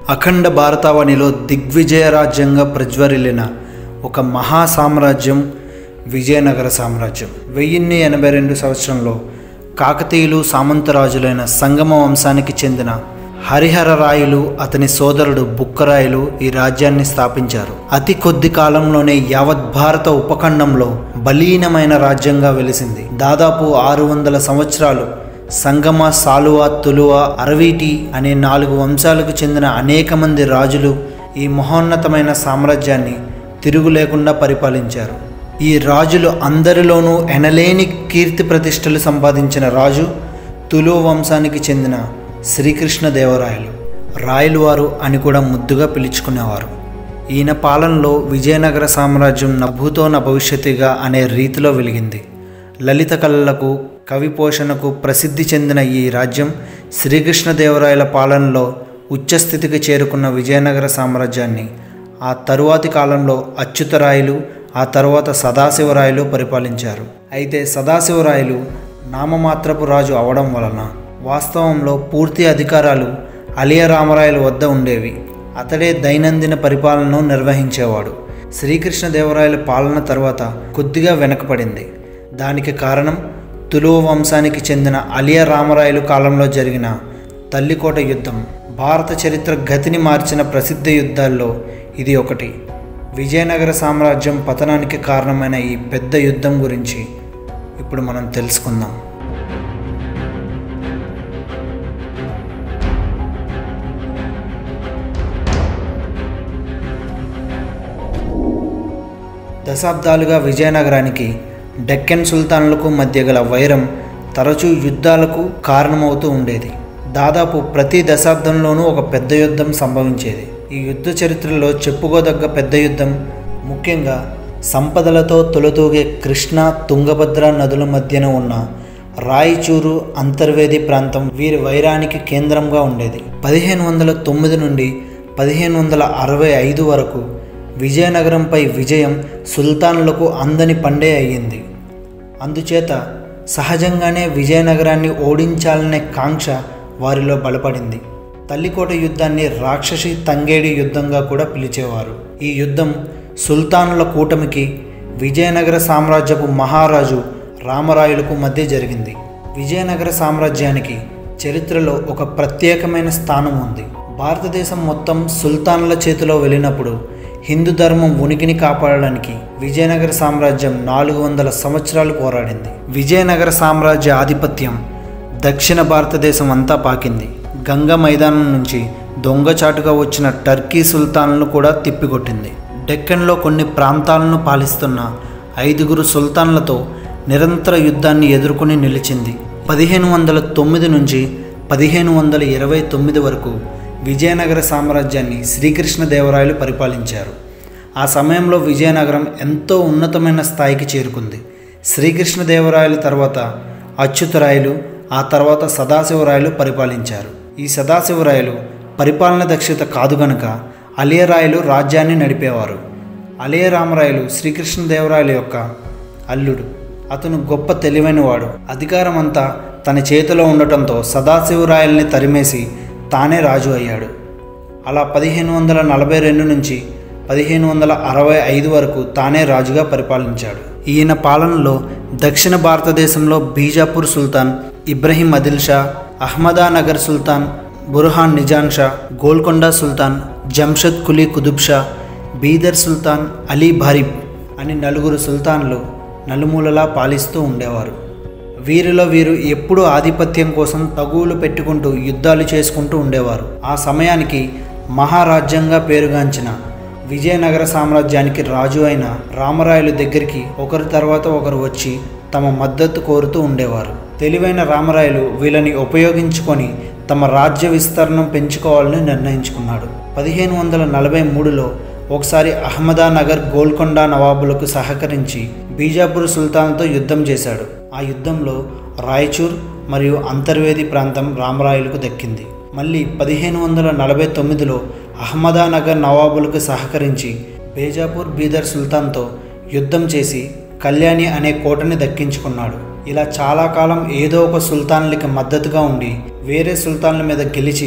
అఖండ భారతావనిలో దిగ్విజయ రాజ్యంగా ప్రజ్వరిల్లిన ఒక మహా సామ్రాజ్యం విజయనగర సామ్రాజ్యం వెయ్యిన్ని ఎనభై రెండు సంవత్సరంలో కాకతీయులు సామంతరాజులైన సంగమ వంశానికి చెందిన హరిహర రాయులు అతని సోదరుడు బుక్కరాయలు ఈ రాజ్యాన్ని స్థాపించారు అతి కొద్ది కాలంలోనే యావత్ భారత ఉపఖండంలో బలీనమైన రాజ్యంగా వెలిసింది దాదాపు ఆరు వందల సంవత్సరాలు సంగమ సాలువ తులువ అరవీటి అనే నాలుగు వంశాలకు చెందిన అనేక మంది రాజులు ఈ మహోన్నతమైన సామ్రాజ్యాన్ని తిరుగు లేకుండా పరిపాలించారు ఈ రాజులు అందరిలోనూ ఎనలేని కీర్తి ప్రతిష్టలు సంపాదించిన రాజు తులు వంశానికి చెందిన శ్రీకృష్ణదేవరాయలు రాయలు వారు అని కూడా ముద్దుగా పిలుచుకునేవారు ఈయన పాలనలో విజయనగర సామ్రాజ్యం నభూతో నా భవిష్యత్తుగా అనే రీతిలో వెలిగింది లలిత కళలకు కవి పోషణకు ప్రసిద్ధి చెందిన ఈ రాజ్యం శ్రీకృష్ణదేవరాయల పాలనలో ఉచ్చస్థితికి చేరుకున్న విజయనగర సామ్రాజ్యాన్ని ఆ తరువాతి కాలంలో అచ్యుతరాయలు ఆ తర్వాత సదాశివరాయలు పరిపాలించారు అయితే సదాశివరాయలు నామమాత్రపు రాజు అవడం వలన వాస్తవంలో పూర్తి అధికారాలు అలియ రామరాయల వద్ద ఉండేవి అతడే దైనందిన పరిపాలనను నిర్వహించేవాడు శ్రీకృష్ణదేవరాయల పాలన తర్వాత కొద్దిగా వెనకపడింది దానికి కారణం తులువ వంశానికి చెందిన అలియ రామరాయలు కాలంలో జరిగిన తల్లికోట యుద్ధం భారత చరిత్ర గతిని మార్చిన ప్రసిద్ధ యుద్ధాల్లో ఇది ఒకటి విజయనగర సామ్రాజ్యం పతనానికి కారణమైన ఈ పెద్ద యుద్ధం గురించి ఇప్పుడు మనం తెలుసుకుందాం దశాబ్దాలుగా విజయనగరానికి డెక్కన్ సుల్తాన్లకు మధ్య గల వైరం తరచూ యుద్ధాలకు కారణమవుతూ ఉండేది దాదాపు ప్రతి దశాబ్దంలోనూ ఒక పెద్ద యుద్ధం సంభవించేది ఈ యుద్ధ చరిత్రలో చెప్పుకోదగ్గ పెద్ద యుద్ధం ముఖ్యంగా సంపదలతో తొలతూగే కృష్ణ తుంగభద్ర నదుల మధ్యన ఉన్న రాయచూరు అంతర్వేది ప్రాంతం వీరి వైరానికి కేంద్రంగా ఉండేది పదిహేను వందల తొమ్మిది నుండి పదిహేను వందల అరవై ఐదు వరకు విజయనగరంపై విజయం సుల్తాన్లకు అందని పండే అయ్యింది అందుచేత సహజంగానే విజయనగరాన్ని ఓడించాలనే కాంక్ష వారిలో బలపడింది తల్లికోట యుద్ధాన్ని రాక్షసి తంగేడి యుద్ధంగా కూడా పిలిచేవారు ఈ యుద్ధం సుల్తానుల కూటమికి విజయనగర సామ్రాజ్యపు మహారాజు రామరాయులకు మధ్య జరిగింది విజయనగర సామ్రాజ్యానికి చరిత్రలో ఒక ప్రత్యేకమైన స్థానం ఉంది భారతదేశం మొత్తం సుల్తాన్ల చేతిలో వెళ్ళినప్పుడు హిందూ ధర్మం ఉనికిని కాపాడడానికి విజయనగర సామ్రాజ్యం నాలుగు వందల సంవత్సరాలు పోరాడింది విజయనగర సామ్రాజ్య ఆధిపత్యం దక్షిణ భారతదేశం అంతా పాకింది గంగ మైదానం నుంచి దొంగచాటుగా వచ్చిన టర్కీ సుల్తాన్లను కూడా తిప్పికొట్టింది డెక్కన్లో కొన్ని ప్రాంతాలను పాలిస్తున్న ఐదుగురు సుల్తాన్లతో నిరంతర యుద్ధాన్ని ఎదుర్కొని నిలిచింది పదిహేను వందల తొమ్మిది నుంచి పదిహేను వందల ఇరవై తొమ్మిది వరకు విజయనగర సామ్రాజ్యాన్ని శ్రీకృష్ణదేవరాయలు పరిపాలించారు ఆ సమయంలో విజయనగరం ఎంతో ఉన్నతమైన స్థాయికి చేరుకుంది శ్రీకృష్ణదేవరాయల తర్వాత అచ్యుతరాయలు ఆ తర్వాత సదాశివరాయలు పరిపాలించారు ఈ సదాశివరాయలు పరిపాలన దక్షత కాదు గనుక అలియరాయలు రాజ్యాన్ని నడిపేవారు అలియ రామరాయలు శ్రీకృష్ణదేవరాయల యొక్క అల్లుడు అతను గొప్ప తెలివైనవాడు అధికారం అంతా తన చేతిలో ఉండటంతో సదాశివరాయల్ని తరిమేసి తానే రాజు అయ్యాడు అలా పదిహేను వందల నలభై రెండు నుంచి పదిహేను వందల అరవై ఐదు వరకు తానే రాజుగా పరిపాలించాడు ఈయన పాలనలో దక్షిణ భారతదేశంలో బీజాపూర్ సుల్తాన్ ఇబ్రహీం అదిల్ షా అహ్మదానగర్ సుల్తాన్ బుర్హాన్ నిజాన్ షా గోల్కొండ సుల్తాన్ జంషద్ కులీ కుతుబ్ షా బీదర్ సుల్తాన్ అలీ భారిబ్ అని నలుగురు సుల్తాన్లు నలుమూలలా పాలిస్తూ ఉండేవారు వీరిలో వీరు ఎప్పుడూ ఆధిపత్యం కోసం తగువులు పెట్టుకుంటూ యుద్ధాలు చేసుకుంటూ ఉండేవారు ఆ సమయానికి మహారాజ్యంగా పేరుగాంచిన విజయనగర సామ్రాజ్యానికి రాజు అయిన రామరాయలు దగ్గరికి ఒకరి తర్వాత ఒకరు వచ్చి తమ మద్దతు కోరుతూ ఉండేవారు తెలివైన రామరాయలు వీళ్ళని ఉపయోగించుకొని తమ రాజ్య విస్తరణం పెంచుకోవాలని నిర్ణయించుకున్నాడు పదిహేను వందల నలభై మూడులో ఒకసారి అహ్మదానగర్ గోల్కొండ నవాబులకు సహకరించి బీజాపూర్ సుల్తాన్తో యుద్ధం చేశాడు ఆ యుద్ధంలో రాయచూర్ మరియు అంతర్వేది ప్రాంతం రామరాయలకు దక్కింది మళ్ళీ పదిహేను వందల నలభై తొమ్మిదిలో అహ్మదానగర్ నవాబులకు సహకరించి బేజాపూర్ బీదర్ సుల్తాన్తో యుద్ధం చేసి కళ్యాణి అనే కోటని దక్కించుకున్నాడు ఇలా చాలా కాలం ఏదో ఒక సుల్తాన్లకి మద్దతుగా ఉండి వేరే సుల్తాన్ల మీద గెలిచి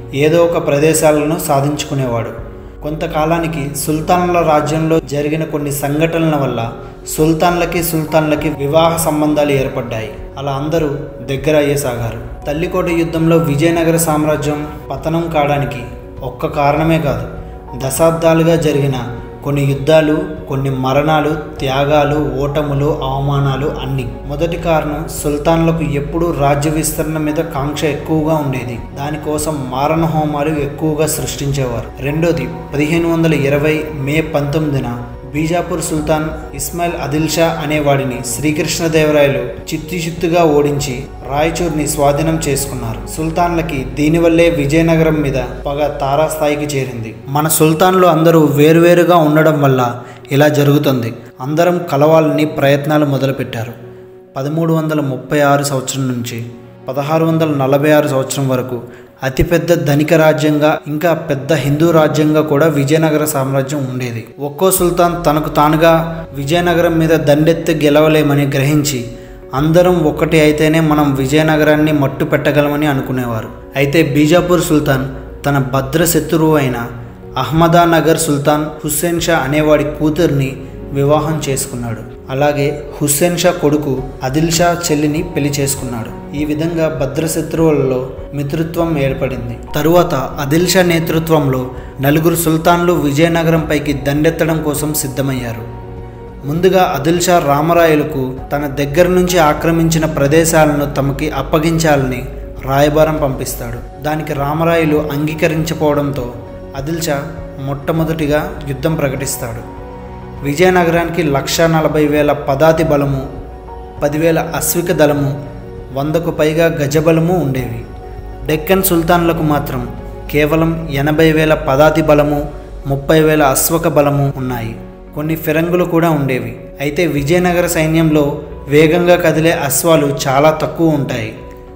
ఏదో ఒక ప్రదేశాలను సాధించుకునేవాడు కొంతకాలానికి సుల్తాన్ల రాజ్యంలో జరిగిన కొన్ని సంఘటనల వల్ల సుల్తాన్లకి సుల్తాన్లకి వివాహ సంబంధాలు ఏర్పడ్డాయి అలా అందరూ దగ్గర అయ్యేసాగారు తల్లికోట యుద్ధంలో విజయనగర సామ్రాజ్యం పతనం కావడానికి ఒక్క కారణమే కాదు దశాబ్దాలుగా జరిగిన కొన్ని యుద్ధాలు కొన్ని మరణాలు త్యాగాలు ఓటములు అవమానాలు అన్ని మొదటి కారణం సుల్తాన్లకు ఎప్పుడూ రాజ్య విస్తరణ మీద కాంక్ష ఎక్కువగా ఉండేది దానికోసం మారణ హోమాలు ఎక్కువగా సృష్టించేవారు రెండోది పదిహేను వందల ఇరవై మే పంతొమ్మిదిన బీజాపూర్ సుల్తాన్ ఇస్మాయిల్ ఆదిల్ షా అనేవాడిని శ్రీకృష్ణదేవరాయలు చిత్తు చిత్తుగా ఓడించి రాయచూర్ని స్వాధీనం చేసుకున్నారు సుల్తాన్లకి దీనివల్లే విజయనగరం మీద పగ తారాస్థాయికి చేరింది మన సుల్తాన్లు అందరూ వేరువేరుగా ఉండడం వల్ల ఇలా జరుగుతుంది అందరం కలవాలని ప్రయత్నాలు మొదలుపెట్టారు పదమూడు వందల ముప్పై ఆరు సంవత్సరం నుంచి పదహారు వందల నలభై ఆరు సంవత్సరం వరకు అతిపెద్ద ధనిక రాజ్యంగా ఇంకా పెద్ద హిందూ రాజ్యంగా కూడా విజయనగర సామ్రాజ్యం ఉండేది ఒక్కో సుల్తాన్ తనకు తానుగా విజయనగరం మీద దండెత్తి గెలవలేమని గ్రహించి అందరం ఒకటి అయితేనే మనం విజయనగరాన్ని మట్టు పెట్టగలమని అనుకునేవారు అయితే బీజాపూర్ సుల్తాన్ తన భద్ర శత్రువు అయిన అహ్మదానగర్ సుల్తాన్ హుస్సేన్ షా అనేవాడి కూతుర్ని వివాహం చేసుకున్నాడు అలాగే హుస్సేన్ షా కొడుకు ఆదిల్ షా చెల్లిని పెళ్లి చేసుకున్నాడు ఈ విధంగా భద్రశత్రువులలో మిత్రత్వం ఏర్పడింది తరువాత ఆదిల్ షా నేతృత్వంలో నలుగురు సుల్తాన్లు విజయనగరం పైకి దండెత్తడం కోసం సిద్ధమయ్యారు ముందుగా ఆదిల్ షా రామరాయలకు తన దగ్గర నుంచి ఆక్రమించిన ప్రదేశాలను తమకి అప్పగించాలని రాయబారం పంపిస్తాడు దానికి రామరాయలు అంగీకరించకపోవడంతో ఆదిల్ షా మొట్టమొదటిగా యుద్ధం ప్రకటిస్తాడు విజయనగరానికి లక్ష నలభై వేల పదాతి బలము పదివేల అశ్విక దళము వందకు పైగా గజబలము ఉండేవి డెక్కన్ సుల్తాన్లకు మాత్రం కేవలం ఎనభై వేల పదాతి బలము ముప్పై వేల అశ్వక బలము ఉన్నాయి కొన్ని ఫిరంగులు కూడా ఉండేవి అయితే విజయనగర సైన్యంలో వేగంగా కదిలే అశ్వాలు చాలా తక్కువ ఉంటాయి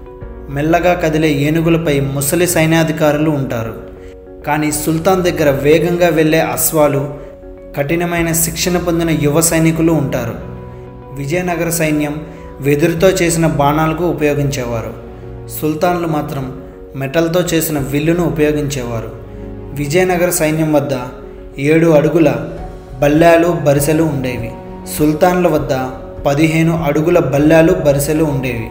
మెల్లగా కదిలే ఏనుగులపై ముసలి సైన్యాధికారులు ఉంటారు కానీ సుల్తాన్ దగ్గర వేగంగా వెళ్ళే అశ్వాలు కఠినమైన శిక్షణ పొందిన యువ సైనికులు ఉంటారు విజయనగర సైన్యం వెదురుతో చేసిన బాణాలకు ఉపయోగించేవారు సుల్తాన్లు మాత్రం మెటల్తో చేసిన విల్లును ఉపయోగించేవారు విజయనగర సైన్యం వద్ద ఏడు అడుగుల బల్లాలు బరిసెలు ఉండేవి సుల్తాన్ల వద్ద పదిహేను అడుగుల బల్లాలు బరిసెలు ఉండేవి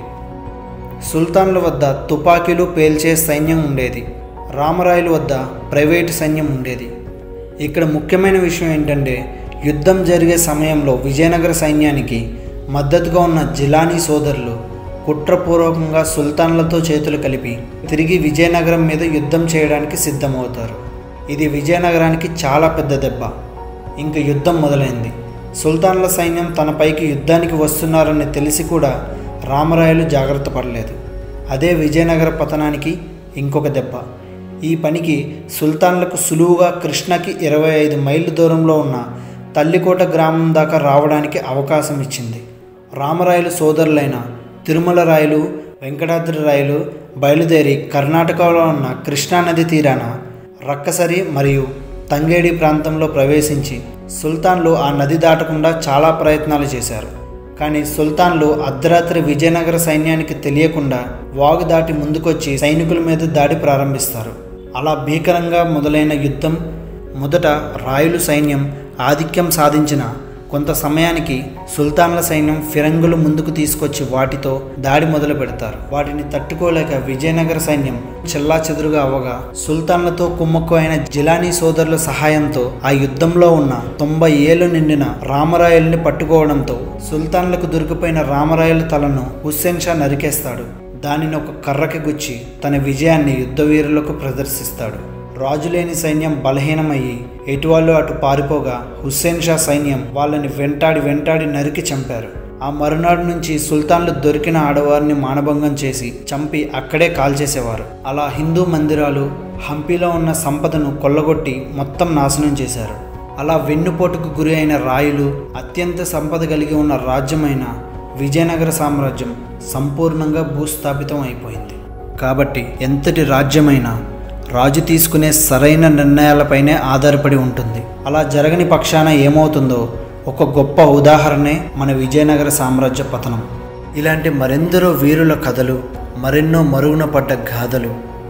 సుల్తాన్ల వద్ద తుపాకీలు పేల్చే సైన్యం ఉండేది రామరాయల వద్ద ప్రైవేటు సైన్యం ఉండేది ఇక్కడ ముఖ్యమైన విషయం ఏంటంటే యుద్ధం జరిగే సమయంలో విజయనగర సైన్యానికి మద్దతుగా ఉన్న జిలానీ సోదరులు కుట్రపూర్వకంగా సుల్తాన్లతో చేతులు కలిపి తిరిగి విజయనగరం మీద యుద్ధం చేయడానికి సిద్ధమవుతారు ఇది విజయనగరానికి చాలా పెద్ద దెబ్బ ఇంక యుద్ధం మొదలైంది సుల్తాన్ల సైన్యం తనపైకి యుద్ధానికి వస్తున్నారని తెలిసి కూడా రామరాయలు జాగ్రత్త పడలేదు అదే విజయనగర పతనానికి ఇంకొక దెబ్బ ఈ పనికి సుల్తాన్లకు సులువుగా కృష్ణకి ఇరవై ఐదు మైళ్ళ దూరంలో ఉన్న తల్లికోట గ్రామం దాకా రావడానికి అవకాశం ఇచ్చింది రామరాయలు సోదరులైన తిరుమల రాయలు వెంకటాద్రి రాయలు బయలుదేరి కర్ణాటకలో ఉన్న కృష్ణానది తీరాన రక్కసరి మరియు తంగేడి ప్రాంతంలో ప్రవేశించి సుల్తాన్లు ఆ నది దాటకుండా చాలా ప్రయత్నాలు చేశారు కానీ సుల్తాన్లు అర్ధరాత్రి విజయనగర సైన్యానికి తెలియకుండా వాగు దాటి ముందుకొచ్చి సైనికుల మీద దాడి ప్రారంభిస్తారు అలా భీకరంగా మొదలైన యుద్ధం మొదట రాయులు సైన్యం ఆధిక్యం సాధించిన కొంత సమయానికి సుల్తాన్ల సైన్యం ఫిరంగులు ముందుకు తీసుకొచ్చి వాటితో దాడి మొదలు పెడతారు వాటిని తట్టుకోలేక విజయనగర సైన్యం చెల్లా చెదురుగా అవ్వగా సుల్తాన్లతో కుమ్మక్కు అయిన జిలానీ సోదరుల సహాయంతో ఆ యుద్ధంలో ఉన్న తొంభై ఏళ్ళు నిండిన రామరాయల్ని పట్టుకోవడంతో సుల్తాన్లకు దొరికిపోయిన రామరాయల తలను హుస్సేన్ షా నరికేస్తాడు దానిని ఒక కర్రకి గుచ్చి తన విజయాన్ని యుద్ధవీరులకు ప్రదర్శిస్తాడు రాజులేని సైన్యం బలహీనమయ్యి ఎటువాళ్ళు అటు పారిపోగా హుస్సేన్ షా సైన్యం వాళ్ళని వెంటాడి వెంటాడి నరికి చంపారు ఆ మరునాడు నుంచి సుల్తాన్లు దొరికిన ఆడవారిని మానభంగం చేసి చంపి అక్కడే కాల్చేసేవారు అలా హిందూ మందిరాలు హంపీలో ఉన్న సంపదను కొల్లగొట్టి మొత్తం నాశనం చేశారు అలా వెన్నుపోటుకు గురి అయిన రాయులు అత్యంత సంపద కలిగి ఉన్న రాజ్యమైన విజయనగర సామ్రాజ్యం సంపూర్ణంగా భూస్థాపితం అయిపోయింది కాబట్టి ఎంతటి రాజ్యమైనా రాజు తీసుకునే సరైన నిర్ణయాలపైనే ఆధారపడి ఉంటుంది అలా జరగని పక్షాన ఏమవుతుందో ఒక గొప్ప ఉదాహరణే మన విజయనగర సామ్రాజ్య పతనం ఇలాంటి మరెందరో వీరుల కథలు మరెన్నో మరుగున పడ్డ గాథలు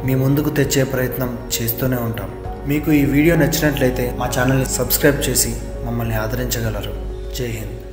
మీ ముందుకు తెచ్చే ప్రయత్నం చేస్తూనే ఉంటాం మీకు ఈ వీడియో నచ్చినట్లయితే మా ఛానల్ని సబ్స్క్రైబ్ చేసి మమ్మల్ని ఆదరించగలరు జై హింద్